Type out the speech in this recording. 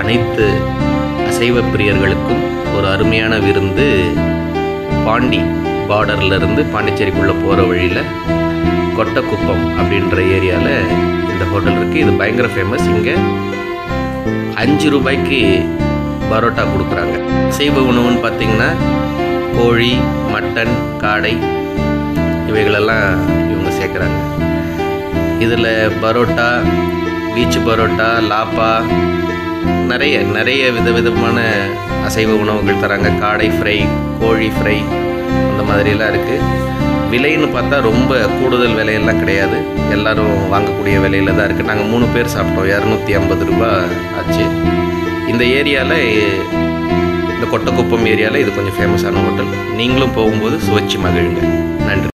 அனைத்து அசைவ பிரியர்களுக்கும் ஒரு அருமையான விருந்து பாண்டி பார்டர்ல இருந்து பாண்டிச்சேரிக்குள்ளே போகிற வழியில் கொட்டக்குப்பம் அப்படின்ற ஏரியாவில் இந்த ஹோட்டல் இருக்குது இது பயங்கர ஃபேமஸ் இங்கே அஞ்சு ரூபாய்க்கு பரோட்டா கொடுக்குறாங்க அசைவ உணவுன்னு பார்த்தீங்கன்னா கோழி மட்டன் காடை இவைகளெல்லாம் இவங்க சேர்க்குறாங்க இதில் பரோட்டா பீச் பரோட்டா லாப்பா நிறைய நிறைய விதவிதமான அசைவ உணவுகள் தராங்க காடை ஃப்ரை கோழி ஃப்ரை அந்த மாதிரியெல்லாம் இருக்குது விலைன்னு பார்த்தா ரொம்ப கூடுதல் விலையெல்லாம் கிடையாது எல்லாரும் வாங்கக்கூடிய விலையில தான் இருக்குது நாங்கள் மூணு பேர் சாப்பிட்டோம் இரநூத்தி ஐம்பது ரூபாய் ஆச்சு இந்த ஏரியாவில் இந்த கொட்டக்குப்பம் ஏரியாவில் இது கொஞ்சம் ஃபேமஸான ஹோட்டல் நீங்களும் போகும்போது சுவைச்சு மகிழுங்க நன்றி